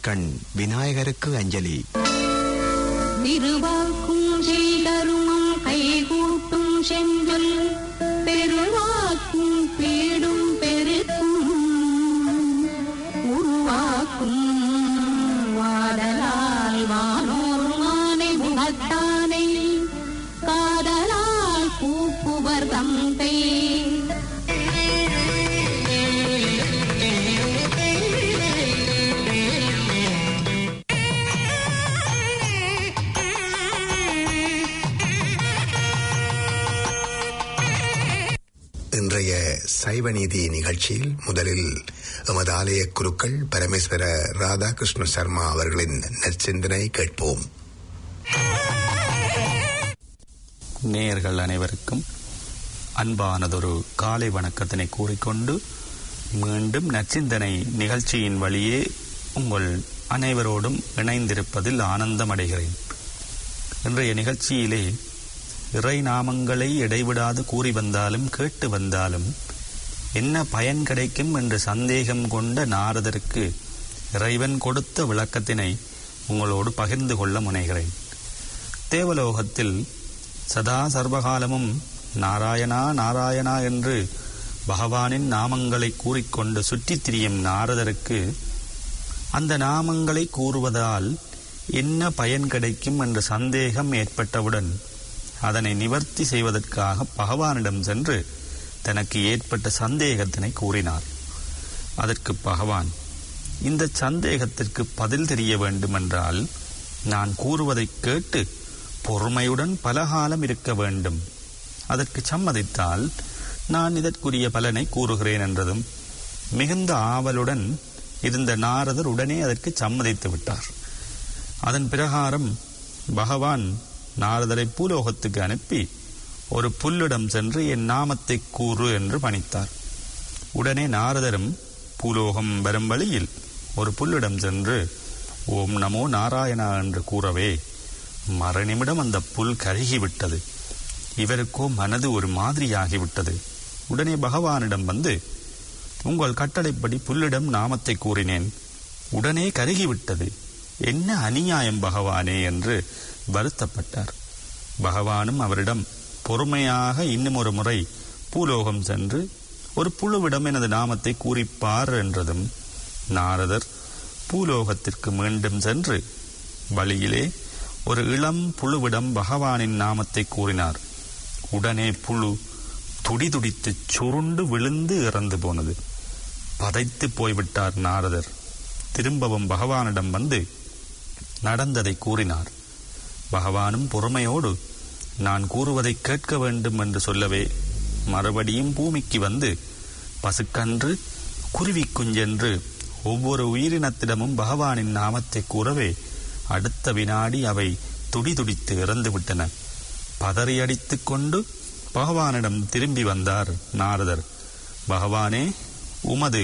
நற்கண் விநாயகருக்கு அஞ்சலி திருவாக்கும் செய்தருமம் கைகூட்டும் செஞ்சொல் பெருவாக்கும் பீடும் பெருக்கும் உருவாக்கும் வாடலால் வானோர் மானை முகத்தானை காதலால் கூப்புவர் தந்தை இன்றைய சைவநீதி நிகழ்ச்சியில் முதலில் எமது ஆலய குருக்கள் பரமேஸ்வர ராதாகிருஷ்ண சர்மா அவர்களின் நற்சிந்தனை கேட்போம் நேயர்கள் அனைவருக்கும் அன்பானதொரு காலை வணக்கத்தினை கூறிக்கொண்டு மீண்டும் நச்சிந்தனை நிகழ்ச்சியின் வழியே உங்கள் அனைவரோடும் இணைந்திருப்பதில் ஆனந்தம் அடைகிறேன் இன்றைய நிகழ்ச்சியிலே இறை நாமங்களை இடைவிடாது கூறி வந்தாலும் கேட்டு வந்தாலும் என்ன பயன் கிடைக்கும் என்று சந்தேகம் கொண்ட நாரதருக்கு இறைவன் கொடுத்த விளக்கத்தினை உங்களோடு பகிர்ந்து கொள்ள முனைகிறேன் தேவலோகத்தில் சதா சர்வகாலமும் நாராயணா நாராயணா என்று பகவானின் நாமங்களை கூறிக்கொண்டு சுற்றித் திரியும் நாரதருக்கு அந்த நாமங்களை கூறுவதால் என்ன பயன் கிடைக்கும் என்ற சந்தேகம் ஏற்பட்டவுடன் அதனை நிவர்த்தி செய்வதற்காக பகவானிடம் சென்று தனக்கு ஏற்பட்ட சந்தேகத்தினை கூறினார் அதற்கு பகவான் இந்த சந்தேகத்திற்கு பதில் தெரிய வேண்டுமென்றால் நான் கூறுவதைக் கேட்டு பொறுமையுடன் பலகாலம் இருக்க வேண்டும் அதற்கு சம்மதித்தால் நான் இதற்குரிய பலனை கூறுகிறேன் என்றதும் மிகுந்த ஆவலுடன் இருந்த நாரதர் உடனே அதற்கு சம்மதித்து விட்டார் அதன் பிரகாரம் பகவான் நாரதரை பூலோகத்துக்கு அனுப்பி ஒரு புல்லிடம் சென்று என் நாமத்தை கூறு என்று பணித்தார் உடனே நாரதரும் பூலோகம் வரும் வழியில் ஒரு புல்லிடம் சென்று ஓம் நமோ நாராயணா என்று கூறவே மறுநிமிடம் அந்த புல் கருகிவிட்டது இவருக்கோ மனது ஒரு மாதிரியாகிவிட்டது உடனே பகவானிடம் வந்து உங்கள் கட்டளைப்படி புல்லிடம் நாமத்தை கூறினேன் உடனே கருகிவிட்டது என்ன அநியாயம் பகவானே என்று வருத்தப்பட்டார் பகவானும் அவரிடம் பொறுமையாக இன்னும் ஒரு முறை பூலோகம் சென்று ஒரு புழுவிடம் எனது நாமத்தை கூறிப்பார் என்றதும் நாரதர் பூலோகத்திற்கு மீண்டும் சென்று வழியிலே ஒரு இளம் புழுவிடம் பகவானின் நாமத்தை கூறினார் உடனே புழு துடிதுடித்து சுருண்டு விழுந்து இறந்து போனது பதைத்து போய்விட்டார் நாரதர் திரும்பவும் பகவானிடம் வந்து நடந்ததை கூறினார் பகவானும் பொறுமையோடு நான் கூறுவதை கேட்க வேண்டும் என்று சொல்லவே மறுபடியும் பூமிக்கு வந்து பசுக்கன்று குருவி குஞ்சென்று ஒவ்வொரு உயிரினத்திடமும் பகவானின் நாமத்தை கூறவே அடுத்த வினாடி அவை துடிதுடித்து இறந்துவிட்டன பதறியடித்துக் கொண்டு பகவானிடம் திரும்பி வந்தார் நாரதர் பகவானே உமது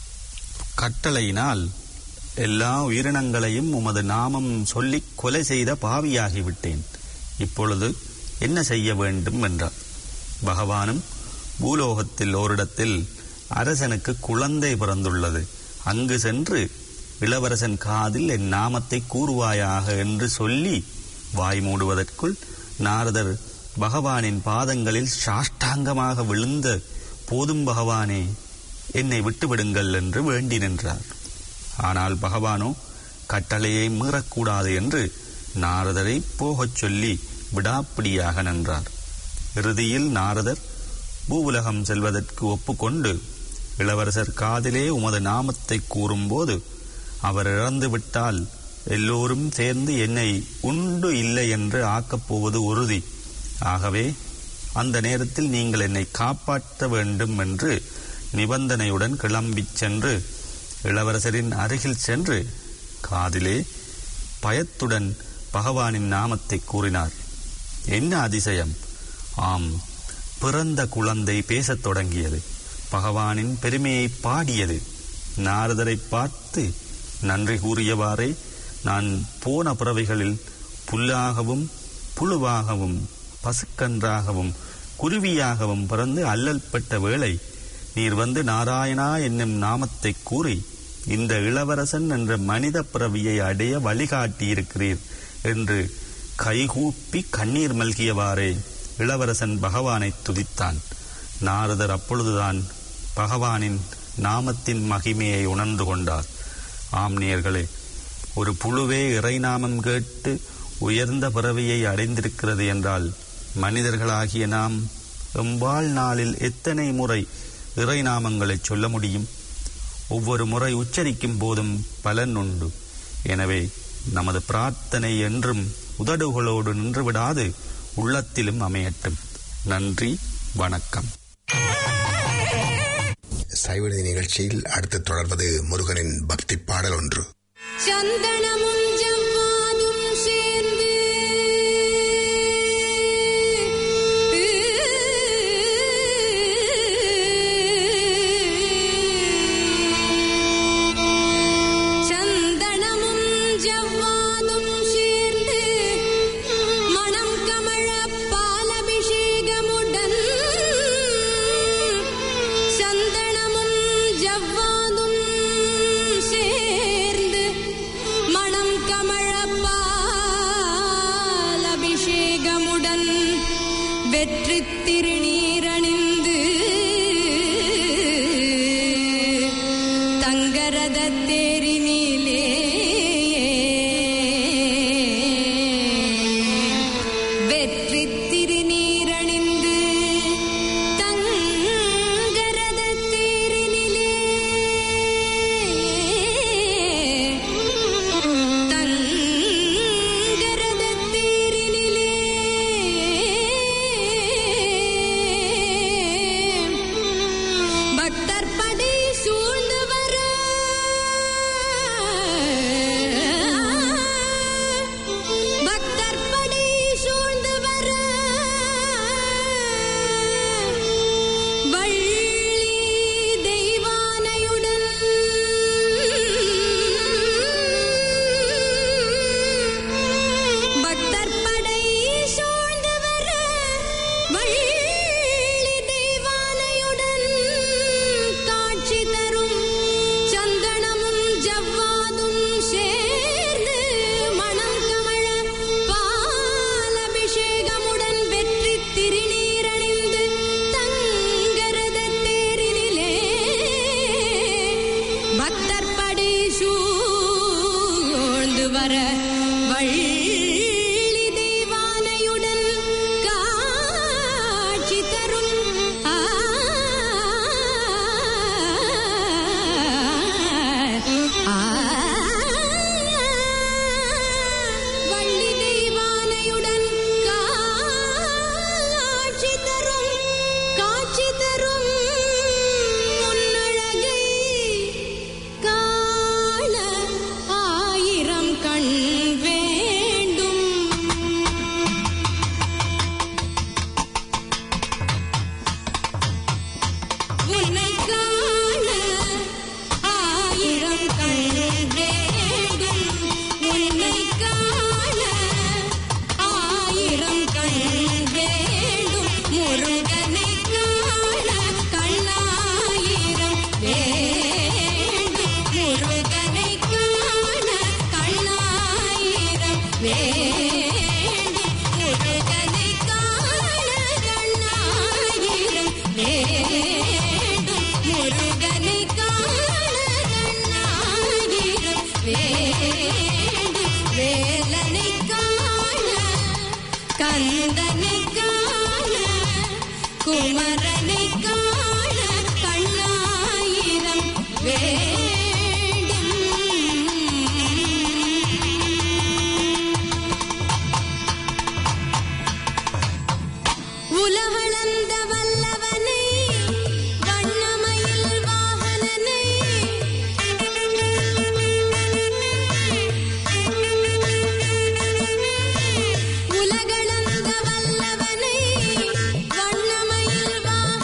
கட்டளையினால் எல்லா உயிரினங்களையும் உமது நாமம் சொல்லி கொலை செய்த பாவியாகிவிட்டேன் இப்பொழுது என்ன செய்ய வேண்டும் என்றார் பகவானும் பூலோகத்தில் ஓரிடத்தில் அரசனுக்கு குழந்தை பிறந்துள்ளது அங்கு சென்று இளவரசன் காதில் என் நாமத்தை கூறுவாயாக என்று சொல்லி வாய் மூடுவதற்குள் நாரதர் பகவானின் பாதங்களில் சாஷ்டாங்கமாக விழுந்த போதும் பகவானே என்னை விட்டுவிடுங்கள் என்று வேண்டி நின்றார் ஆனால் பகவானோ கட்டளையை மீறக்கூடாது என்று நாரதரை போகச் சொல்லி விடாப்பிடியாக நின்றார் இறுதியில் நாரதர் பூவுலகம் செல்வதற்கு ஒப்புக்கொண்டு இளவரசர் காதிலே உமது நாமத்தை கூறும்போது அவர் இறந்து விட்டால் எல்லோரும் சேர்ந்து என்னை உண்டு இல்லை என்று ஆக்கப் போவது உறுதி ஆகவே அந்த நேரத்தில் நீங்கள் என்னை காப்பாற்ற வேண்டும் என்று நிபந்தனையுடன் கிளம்பிச் சென்று இளவரசரின் அருகில் சென்று காதிலே பயத்துடன் பகவானின் நாமத்தை கூறினார் என்ன அதிசயம் ஆம் பிறந்த குழந்தை பேசத் தொடங்கியது பகவானின் பெருமையை பாடியது நாரதரை பார்த்து நன்றி கூறியவாறே நான் போன பிறவைகளில் புல்லாகவும் புழுவாகவும் பசுக்கன்றாகவும் குருவியாகவும் பிறந்து அல்லல்பட்ட வேளை நீர் வந்து நாராயணா என்னும் நாமத்தை கூறி இந்த இளவரசன் என்ற மனித பிறவியை அடைய வழிகாட்டியிருக்கிறீர் என்று கைகூப்பி கண்ணீர் மல்கியவாறே இளவரசன் பகவானை துதித்தான் நாரதர் அப்பொழுதுதான் பகவானின் நாமத்தின் மகிமையை உணர்ந்து கொண்டார் ஆம்னியர்களே ஒரு புழுவே இறைநாமம் கேட்டு உயர்ந்த பிறவியை அடைந்திருக்கிறது என்றால் மனிதர்களாகிய நாம் எம்பாள் நாளில் எத்தனை முறை இறைநாமங்களை சொல்ல முடியும் ஒவ்வொரு முறை உச்சரிக்கும் போதும் பலன் உண்டு எனவே நமது பிரார்த்தனை என்றும் உதடுகளோடு நின்றுவிடாது உள்ளத்திலும் அமையட்டும் நன்றி வணக்கம் சைவநீதி நிகழ்ச்சியில் அடுத்து தொடர்வது முருகனின் பக்தி பாடல் ஒன்று சந்தனமும் ஜவ்வாதும் சேர்ந்து சந்தனமும் ஜவ்வாதும் சேர்ந்து மணம் கமழ பாலபிஷேகமுடன் சந்தனமும் ஜவ்வாதும் சேர்ந்து மணம் கமழ பாலபிஷேகமுடன் வெற்றி திருநீரணிந்து தங்கரத தேரினிலே வெற்றி திருநீரணிந்து தங்கரத தேரினிலே தங்கரத தேரினிலே பக்தர் படை சூழ்ந்து வர பக்தர் படை சூழ்ந்து வர வள்ளி தெய்வானையுடன் பக்தர் படை சூழ்ந்து வர வள்ளி தெய்வானையுடன் காட்சி தரும் சந்தனமும் ஜவ்வாதும் சேர்ந்து மணம் கமழ பாலபிஷேகமுடன் வெற்றி திருநீரணிந்து தங்கரத தேரினிலே பக்தர் படை சூழ்ந்து வர வள்ளி தெய்வானையுடன் காட்சி தரும் ஆ ஆ வள்ளி தெய்வானையுடன் காட்சி தரும் காட்சி தரும் முன்னழகை காண ஆயிரம் கண் வேண்டும் உன்னை காண ஆயிரம் கண் வேண்டும் உன்னை காண ஆயிரம் கண் வேண்டும் முருகனை காண கண்ணாயிரம் வேண்டும் முருகனை காண கண்ணாயிரம் வேண்டும் முருகனை காண கண்ணாயிரம் வேண்டும் முருகனை காண கண்ணாயிரம் வேண்டும் வேலனை காண கந்தனை காண குமரனை காண கண்ணாயிரம் வேண்டும் உலகளந்த வல்லவனை வண்ணமயில் வாகனனை உலகளந்த வல்லவனை வண்ணமயில் வாகனனை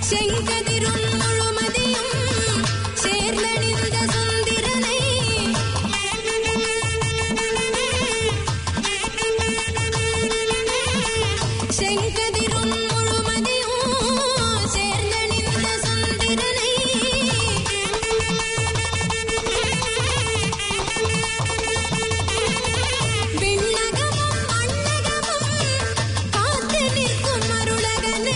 செங்கதிரும் முழுமதியும் சேர்ந்தணிந்த சுந்திரனை செங்கதிரும் முழுமதியும் சேர்ந்தணிந்த சுந்திரனை விண்ணகமும் மண்ணகமும் காத்து நிற்கும் அருளகனே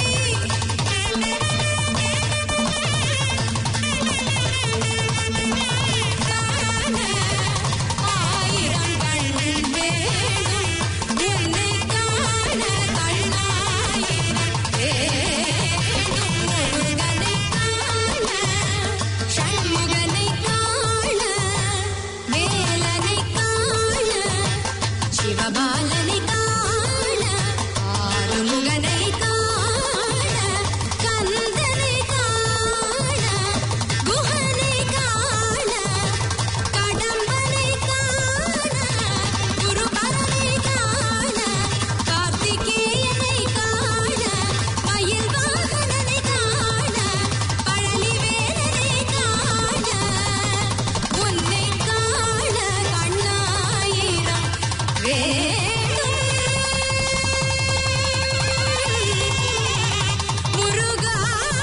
காண ஆயிரம் கண் வேண்டும் உன்னை காண கண்ணாயிரம் வேண்டும் முருகனை காண சண்முகனை காண வேலனை காண சிவபாலனை காண ஆறுமுகனை காண கந்தனை காண குஹனை காண கடம்பனை காண குருபரனை காண கார்த்திகேயனை காண மயில் வாகனனை காண பழனிவேலனை காண உன்னை காண கண்ணாயிரம் வேண்டும் முருகா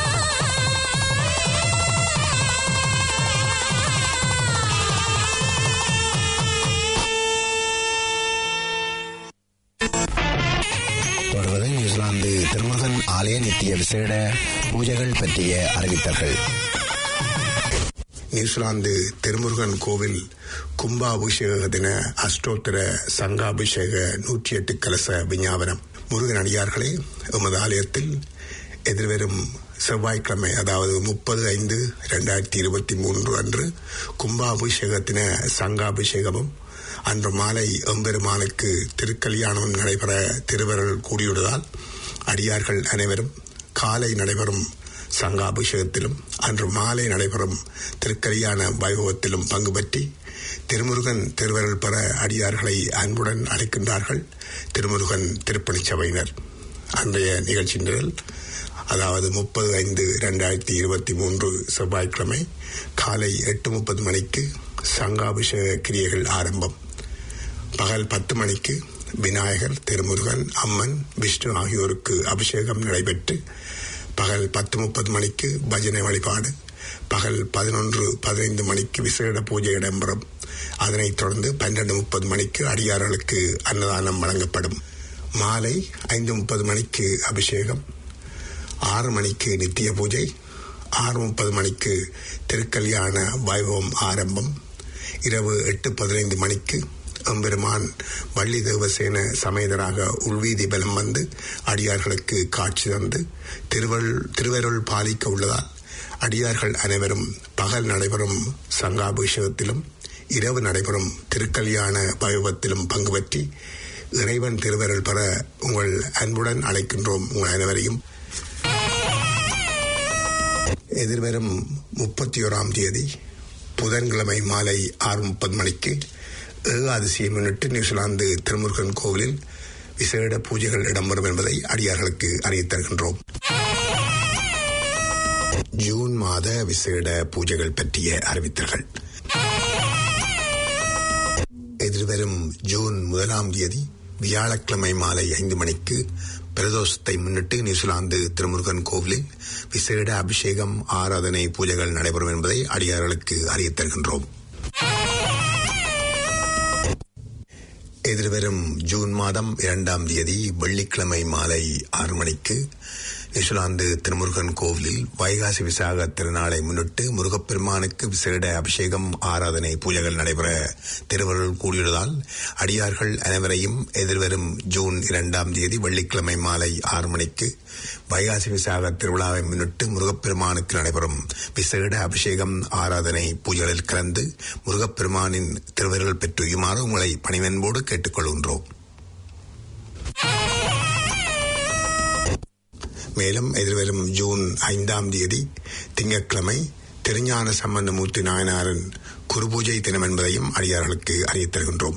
தொடர்வது நியூசிலாந்து திருமுருகன் ஆலய நித்திய விசேட பூஜைகள் பற்றிய அறிவித்தல்கள் நியூசிலாந்து திருமுருகன் கோவில் கும்பாபிஷேக தின அஷ்டோத்தர சங்காபிஷேக நூற்றி எட்டு கலச விஞ்ஞாபனம் முருகன் அடியார்களே எமது ஆலயத்தில் எதிர்வரும் செவ்வாய்க்கிழமை அதாவது முப்பது ஐந்து ரெண்டாயிரத்தி இருபத்தி மூன்று அன்று கும்பாபிஷேகத்தின சங்காபிஷேகமும் அன்று மாலை எம்பெருமானுக்கு திருக்கல்யாணம் நடைபெற திருவருள் கூடியுள்ளதால் அடியார்கள் அனைவரும் காலை நடைபெறும் சங்காபிஷேகத்திலும் அன்று மாலை நடைபெறும் திருக்கல்யாண வைபவத்திலும் பங்கு பற்றி திருமுருகன் திருவருள் பெற அடியார்களை அன்புடன் அழைக்கின்றார்கள் திருமுருகன் திருப்பணிச் சபையினர் அன்றைய நிகழ்ச்சி நிரல் அதாவது முப்பது ஐந்து ரெண்டாயிரத்தி இருபத்தி மூன்று செவ்வாய்க்கிழமை காலை எட்டு முப்பது மணிக்கு சங்காபிஷேக கிரியைகள் ஆரம்பம் பகல் பத்து மணிக்கு விநாயகர் திருமுருகன் அம்மன் விஷ்ணு ஆகியோருக்கு அபிஷேகம் நடைபெற்று பகல் பத்து முப்பது மணிக்கு பஜனை வழிபாடு பகல் பதினொன்று பதினைந்து மணிக்கு விசேட பூஜை இடம்பெறும் அதனைத் தொடர்ந்து பன்னெண்டு முப்பது மணிக்கு அடியார்களுக்கு அன்னதானம் வழங்கப்படும் மாலை ஐந்து முப்பது மணிக்கு அபிஷேகம் ஆறு மணிக்கு நித்திய பூஜை ஆறு முப்பது மணிக்கு திருக்கல்யாண வைபவம் ஆரம்பம் இரவு எட்டு பதினைந்து மணிக்கு எம்பெருமான் வள்ளி தேவசேன சமேதராக உள்வீதி பலம் வந்து அடியார்களுக்கு காட்சி தந்து திருவள் திருவருள் பாலிக்க உள்ளதால் அடியார்கள் அனைவரும் பகல் நடைபெறும் சங்காபிஷேகத்திலும் இரவு நடைபெறும் திருக்கல்யாண வைபவத்திலும் பங்கு பற்றி இறைவன் திருவருள் பெற உங்கள் அன்புடன் அழைக்கின்றோம் உங்கள் அனைவரையும் எதிர்வரும் முப்பத்தி ஓராம் தேதி புதன்கிழமை மாலை ஆறு முப்பது மணிக்கு ஏகாதசியை முன்னிட்டு நியூசிலாந்து திருமுருகன் கோவிலில் விசேட பூஜைகள் இடம்பெறும் என்பதை அடியார்களுக்கு அறிவித் தருகின்றோம் ஜூன் மாத விசேட பூஜைகள் பற்றிய அறிவித்தல்கள் எதிர்வரும் ஜூன் முதலாம் தேதி வியாழக்கிழமை மாலை ஐந்து மணிக்கு பிரதோஷத்தை முன்னிட்டு நியூசிலாந்து திருமுருகன் கோவிலில் விசேட அபிஷேகம் ஆராதனை பூஜைகள் நடைபெறும் என்பதை அடியார்களுக்கு அறியத் தருகின்றோம் எதிர்வரும் ஜூன் மாதம் இரண்டாம் தேதி வெள்ளிக்கிழமை மாலை ஆறு மணிக்கு நியூசிலாந்து திருமுருகன் கோவிலில் வைகாசி விசாக திருநாளை முன்னிட்டு முருகப்பெருமானுக்கு விசேட அபிஷேகம் ஆராதனை பூஜைகள் நடைபெற திருவருள் கூடியுள்ளதால் அடியார்கள் அனைவரையும் எதிர்வரும் ஜூன் இரண்டாம் தேதி வெள்ளிக்கிழமை மாலை ஆறு மணிக்கு வைகாசி விசாக திருவிழாவை முன்னிட்டு முருகப்பெருமானுக்கு நடைபெறும் விசேட அபிஷேகம் ஆராதனை பூஜைகளில் கலந்து முருகப்பெருமானின் திருவருள் பெற்றுயுமாறு உங்களை பணிவன்போடு கேட்டுக்கொள்கின்றோம் மேலும் எதிர்வரும் ஜூன் ஐந்தாம் தேதி திங்கட்கிழமை திருஞான சம்பந்தமூர்த்தி நாயனாரின் குருபூஜை தினம் என்பதையும் அடியார்களுக்கு அறியத் தருகின்றோம்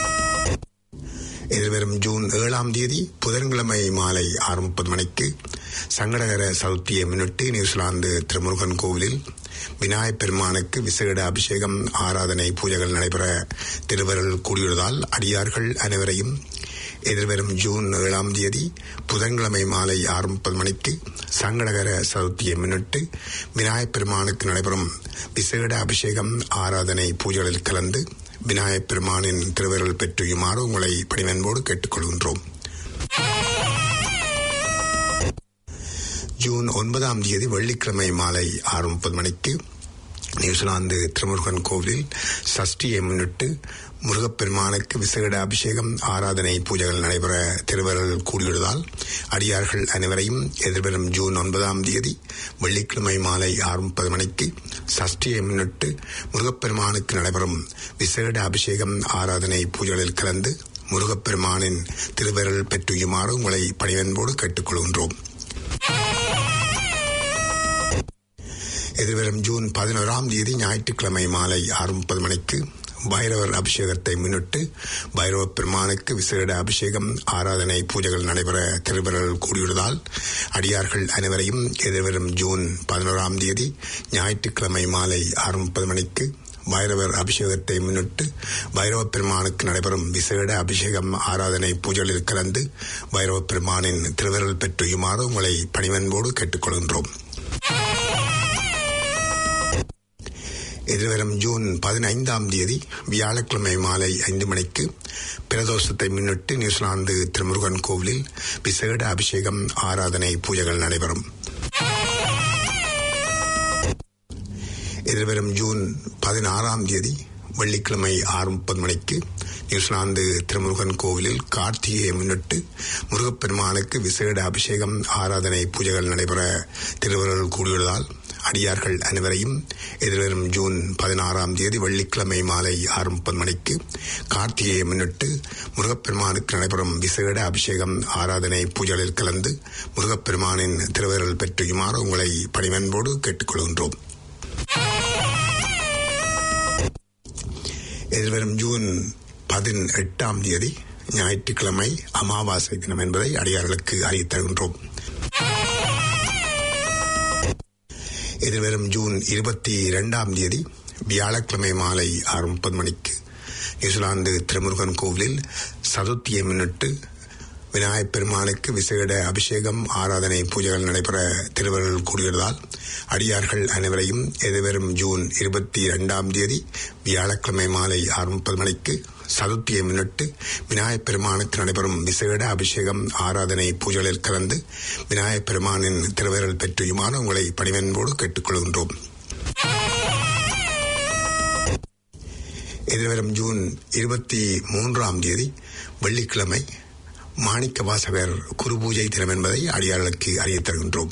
எதிர்வரும் ஜூன் ஏழாம் தேதி புதன்கிழமை மாலை ஆறு முப்பது மணிக்கு சங்கடகர சதுர்த்தியை முன்னிட்டு நியூசிலாந்து திருமுருகன் கோவிலில் விநாயகப் பெருமானுக்கு விசேட அபிஷேகம் ஆராதனை பூஜைகள் நடைபெற திருவருள் கூடியுள்ளதால் அடியார்கள் அனைவரையும் எதிர்வரும் ஜூன் ஏழாம் தேதி புதன்கிழமை மாலை ஆறு முப்பது மணிக்கு சங்கடகர சதுர்த்தியை முன்னிட்டு விநாயகப் பெருமானுக்கு நடைபெறும் விசேட அபிஷேகம் ஆராதனை பூஜைகளில் கலந்து விநாயகப் பெருமானின் திருவருள் பெற்றுயுமாறு உங்களை பணிவன்போடு கேட்டுக்கொள்கின்றோம் ஜூன் ஒன்பதாம் தேதி வெள்ளிக்கிழமை மாலை ஆறு முப்பது மணிக்கு நியூசிலாந்து திருமுருகன் கோவிலில் சஷ்டியை முன்னிட்டு முருகப்பெருமானுக்கு விசேட அபிஷேகம் ஆராதனை பூஜைகள் நடைபெற திருவருள் கூடியுள்ளதால் அடியார்கள் அனைவரையும் எதிர்வரும் ஜூன் ஒன்பதாம் தேதி வெள்ளிக்கிழமை மாலை ஆறு முப்பது மணிக்கு சஷ்டியை முன்னிட்டு முருகப்பெருமானுக்கு நடைபெறும் விசேட அபிஷேகம் ஆராதனை பூஜைகளில் கலந்து முருகப்பெருமானின் திருவருள் பெற்றுயுமாறு உங்களை பணிவன்போடு கேட்டுக்கொள்கின்றோம் எதிர்வரும் ஜூன் பதினோராம் தேதி ஞாயிற்றுக்கிழமை மாலை ஆறு முப்பது மணிக்கு பைரவர் அபிஷேகத்தை முன்னிட்டு பைரவ பெருமானுக்கு விசேட அபிஷேகம் ஆராதனை பூஜைகள் நடைபெற திருவருள் கூடியுள்ளதால் அடியார்கள் அனைவரையும் எதிர்வரும் ஜூன் பதினோராம் தேதி ஞாயிற்றுக்கிழமை மாலை ஆறு முப்பது மணிக்கு பைரவர் அபிஷேகத்தை முன்னிட்டு பைரவ பெருமானுக்கு நடைபெறும் விசேட அபிஷேகம் ஆராதனை பூஜைகளில் கலந்து பைரவ பெருமானின் திருவருள் பெற்றுயுமாறு உங்களை பணிவன்போடு கேட்டுக்கொள்கின்றோம் எதிர்வரும் ஜூன் பதினைந்தாம் தேதி வியாழக்கிழமை மாலை ஐந்து மணிக்கு பிரதோஷத்தை முன்னிட்டு நியூசிலாந்து திருமுருகன் கோவிலில் விசேட அபிஷேகம் ஆராதனை பூஜைகள் நடைபெறும் எதிர்வரும் ஜூன் பதினாறாம் தேதி வெள்ளிக்கிழமை ஆறு முப்பது மணிக்கு நியூசிலாந்து திருமுருகன் கோவிலில் கார்த்திகையை முன்னிட்டு முருகப்பெருமானுக்கு விசேட அபிஷேகம் ஆராதனை பூஜைகள் நடைபெற திருவருள் கூடியுள்ளதால் அடியார்கள் அனைவரையும் எதிர்வரும் ஜூன் பதினாறாம் தேதி வெள்ளிக்கிழமை மாலை ஆறு முப்பது மணிக்கு கார்த்திகையை முன்னிட்டு முருகப்பெருமானுக்கு நடைபெறும் விசேட அபிஷேகம் ஆராதனை பூஜைகளில் கலந்து முருகப்பெருமானின் திருவருள் பெற்றுயுமாறு உங்களை பணிவன்போடு கேட்டுக்கொள்கின்றோம் எதிர்வரும் ஜூன் பதினெட்டாம் தேதி ஞாயிற்றுக்கிழமை அமாவாசை தினம் என்பதை அடியார்களுக்கு அறிவித் தருகின்றோம் எதிர்வரும் ஜூன் இருபத்தி இரண்டாம் தேதி வியாழக்கிழமை மாலை ஆறு முப்பது மணிக்கு நியூசிலாந்து திருமுருகன் கோவிலில் சதுர்த்தியை முன்னிட்டு விநாயகப் பெருமானுக்கு விசேட அபிஷேகம் ஆராதனை பூஜைகள் நடைபெற திருவருள் கூடியுள்ளதால் அடியார்கள் அனைவரையும் எதிர்வரும் ஜூன் இருபத்தி இரண்டாம் தேதி வியாழக்கிழமை மாலை ஆறு முப்பது மணிக்கு சதுர்த்தியை முன்னிட்டு விநாயகப் பெருமானுக்கு நடைபெறும் விசேட அபிஷேகம் ஆராதனை பூஜைகளில் கலந்து விநாயகப் பெருமானின் திருவருள் பெற்றுயுமாறு உங்களை பணிவன்போடு கேட்டுக்கொள்கின்றோம் எதிர்வரும் ஜூன் இருபத்தி மூன்றாம் தேதி வெள்ளிக்கிழமை மாணிக்க வாசகர் குரு பூஜை தினம் என்பதை அடியார்களுக்கு அறியத் தருகின்றோம்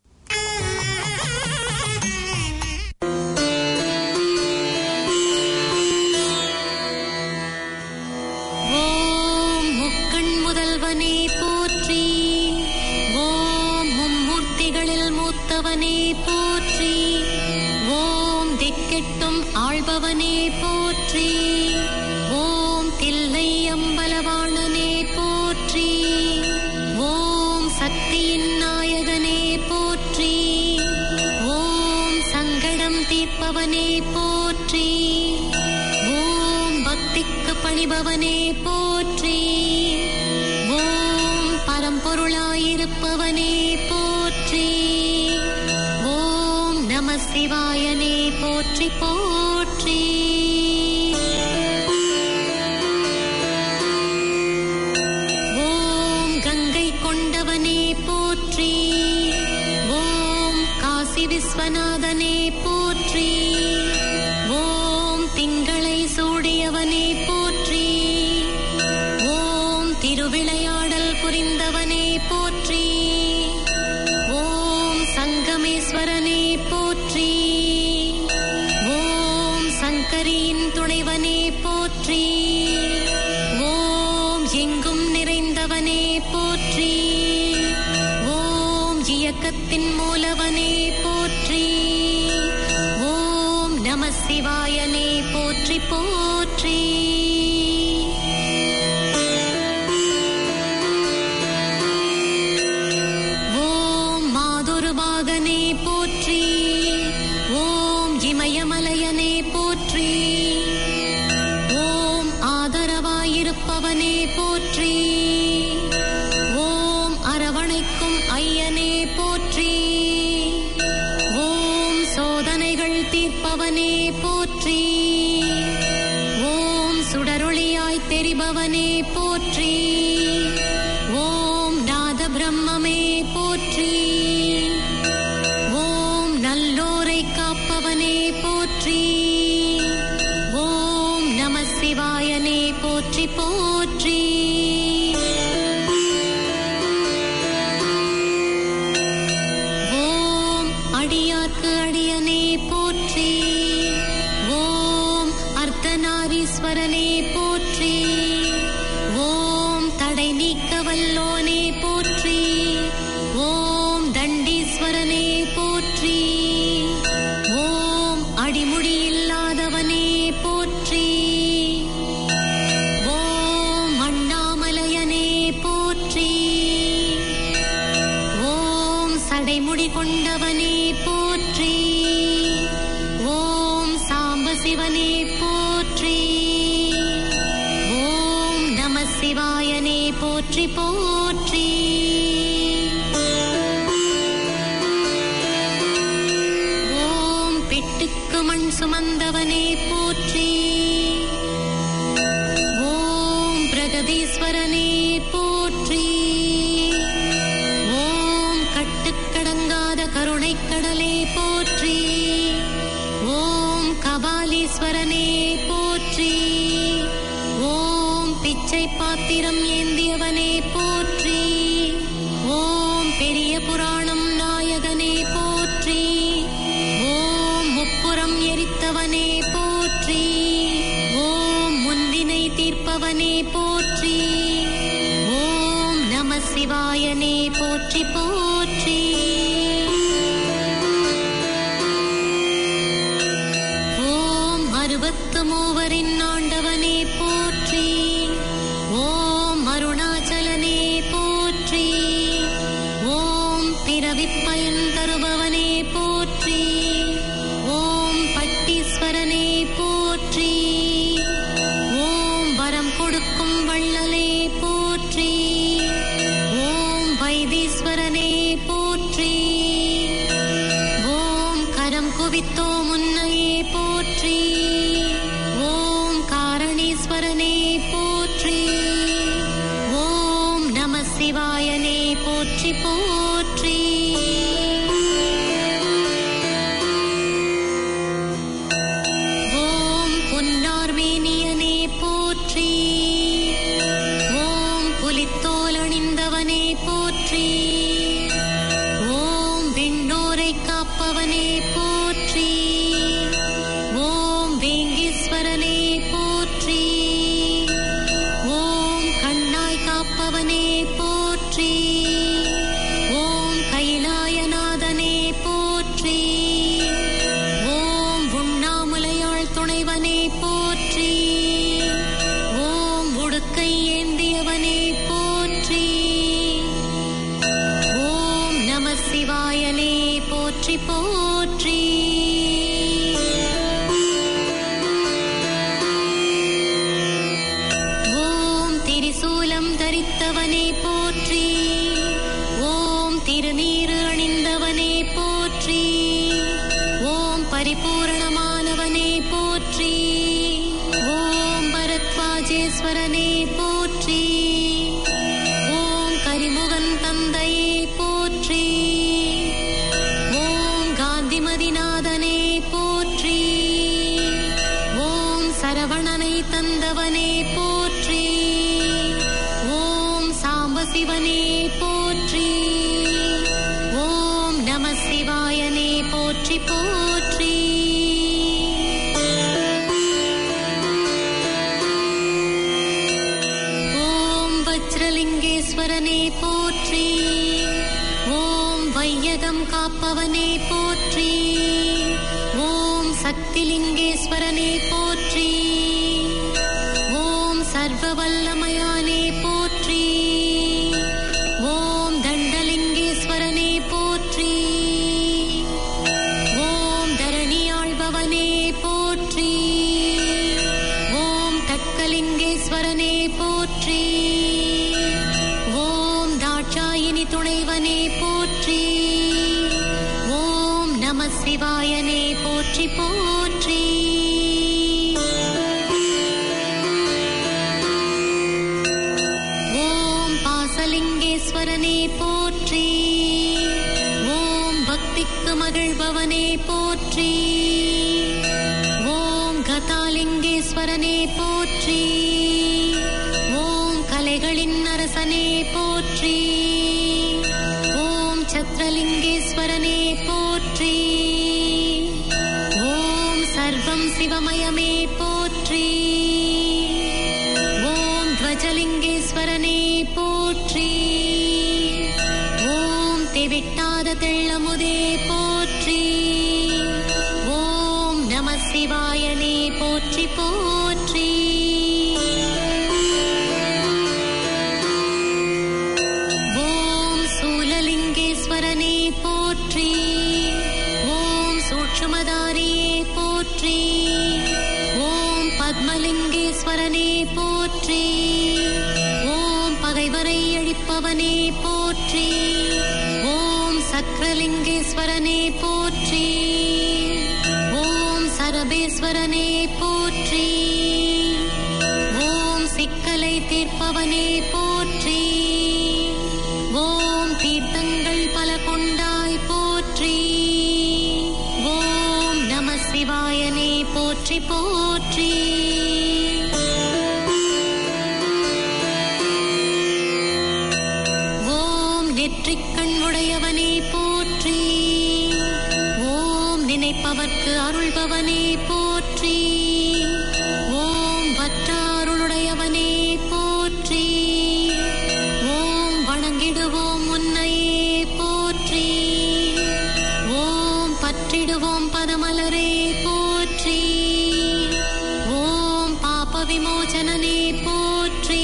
ஓம் முக்கண் முதல்வனே போற்றி ஓம் மும்மூர்த்திகளில் மூத்தவனே போற்றி ஓம் திக்கெட்டும் ஆள்பவனே போற்றி ஓம் தில்லை அம்பலவாணனே போற்றி ஓம் சக்தியின் நாயகனே போற்றி ஓம் சங்கடம் தீர்ப்பவனே போற்றி ஓம் பக்திக்கு பணிபவனே போற்றி ஓம் பரம்பொருளாயிருப்பவனே போற்றி ஓம் நம சிவாயனே போற்றி போற்றி ஓம் கங்கை கொண்டவனே போற்றி ஓம் காசி விஸ்வநாதனே போற்றி ஓம் திங்களை சூடியவனே போற்றி ஓம் திருவிளையாடல் புரிந்தவனே போற்றி ஓம் சங்கமேஸ்வரனே போற்றி ஓம் சங்கரியின் துணைவனே போற்றி ஓம் எங்கும் நிறைந்தவனே போற்றி ஓம் இயக்கத்தின் மூலவனே போற்றி ஓம் நம சிவாயனே போற்றி போற்றி ஓம் பிரம்மமே போற்றி ஓம் நல்லோரை காப்பவனே போற்றி ஓம் நம சிவாயனே போற்றி போற்றி ஓம் அடியார்க்கு அடியனே போற்றி ஓம் அர்த்தநாரீஸ்வரனே போற்றி ஓம் தடை நீக்க வல்லோனே போற்றி ஓம் தண்டீஸ்வரனே போற்றி ஓம் அடிமுடி இல்லாதவனே போற்றி ஓம் அண்ணாமலையனே போற்றி ஓம் சடைமுடி கொண்டவனே போற்றி ஓம் சாம்ப சிவனே போற்றி ஓம் நம சிவாயனே போற்றி போற்றி ஓம் பிட்டுக்கு மண் சுமந்தவனே போற்றி ஓம் பிரகதீஸ்வரனே போற்றி ஓம் கட்டுக்கடங்காத கருணைக் கடலே போற்றி ஓம் கபாலீஸ்வரனே போற்றி ஓம் பிச்சை பாத்திரம் ஏந்தியவனே போற்றி ஓம் பெரிய புராணம் நாயகனே போற்றி ஓம் முப்புறம் எரித்தவனே போற்றி ஓம் முந்தினை தீர்ப்பவனே போற்றி ஓம் நம சிவாயனே போற்றி போற்றி ஓம் அறுபத்து மூவரின் ஆண்டவனே போற்றி ஓம் அருணாச்சலனே போற்றி ஓம் பிறவிப் பயன் தருபவனே போற்றி ஓம் பட்டீஸ்வரனே போற்றி ஓம் வரம் கொடுக்கும் வள்ளலே போற்றி ஓம் வைத்தீஸ்வரனே போற்றி ஓம் கரம் குவித்தோ முன்னையே போற்றி ஓம் காரணீஸ்வரனே போற்றி ஓம் நம சிவாயனே போற்றி போற்றி ஓம் பொன்னார்மேனியனே போற்றி ஓம் புலித்தோலணிந்தவனே போற்றி ஓம் விண்ணோரை காப்பவனே போற்றி ஓம் வேங்கீஸ்வரனே போற்றி ஓம் கண்ணாய் காப்பவனே போற்றி ஓம் கைலாயநாதனே போற்றி ஓம் உண்ணாமுலையாள் துணைவனே போற்றி ஓம் உடுக்கை ஏந்தியவனே போற்றி ஓம் நம சிவாயனே போற்றி போற்றி ஓம் திரிசூலம் தரித்தவனே போற்றி ஓம் திருநீறு அணிந்தவனே போற்றி ஓம் பரிபூரணமானவனே போற்றி ஓம் பரத்வாஜேஸ்வரனே போற்றி ஓம் கரிமுகன் தந்தையே போற்றி ஓம் காந்திமதிநாதனே போற்றி ஓம் சரவணனை தந்தவனே போற்றி ஓம் சாம்பசிவனே போற்றி ஓம் நம சிவாயனே போற்றி போற்றி ஓம் வஜ்ரலிங்கேஸ்வரனே போற்றி ஓம் வையகம் காப்பவனே போற்றி ஓம் சக்திலிங்கேஸ்வரனே போற்றி ஓம் சர்வவல்லமயானே போற்றி ஓம் தண்டலிங்கேஸ்வரனே போற்றி ஓம் தரணியாழ்பவனே போற்றி ஓம் தக்கலிங்கேஸ்வரனே போற்றி ஓம் தாட்சாயினி துணைவனே போற்றி ஓம் நம சிவாயனே போற்றி போற்றி ஓம் பாசலிங்கேஸ்வரனே போற்றி ஓம் பக்திக்கு மகிழ்பவனே போற்றி ஓம் கதாலிங்கேஸ்வரனே போற்றி ஓம் கலைகளின் அரசனே போற்றி ஓம் சத்ரலிங்கேஸ்வரனே போற்றி ஓம் சர்வம் சிவமயமே போற்றி ஓம் துவஜலிங்கேஸ்வரனே போற்றி ஓம் தெவிட்டாத தெள்ளமுதே போற்றி ஓம் நம சிவாயனே போற்றி போற்றி ஓம் சூலலிங்கேஸ்வரனே போற்றி ஓம் சூட்சுமதாரியே போற்றி ஓம் பத்மலிங்கேஸ்வரனே போற்றி ஓம் பகைவரை அழிப்பவனே போற்றி ஓம் சக்கரலிங்கேஸ்வரனே போற்றி ஓம் சரபேஸ்வரனே போற்றி ஓம் சிக்கலை தீர்ப்பவனே போற்றி ஓம் தீர்த்தங்கள் பல கொண்டாய் போற்றி ஓம் நம சிவாயனே போற்றி போற்றி ஓம் நெற்றிக்கண் உடையவனே போற்றி ஓம் நினைப்பவர்க்கு அருள்பவனே போற்றி ஓம் வற்றாருளுடையவனே போற்றி ஓம் வணங்கிடுவோம் உன்னையே போற்றி ஓம் பற்றிடுவோம் பதமலரே போற்றி ஓம் பாப விமோசனனே போற்றி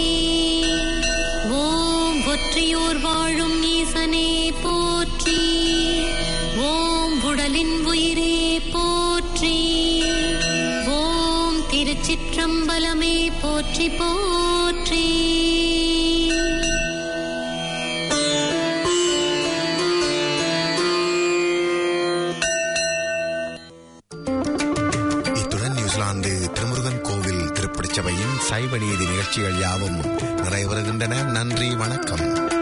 ஓம் ஒற்றியூர் வாழும் ஈசனே போற்றி ஓம் உடலின் உயிரே போற்றி ஓம் திருச்சிற்றம்பலமே போற்றி போற்றி இத்துடன் நியூசிலாந்து திருமுருகன் கோவில் திருப்படிச் சபையின் சைவ நீதி நிகழ்ச்சிகள் யாவும் நிறைவருகின்றன நன்றி வணக்கம்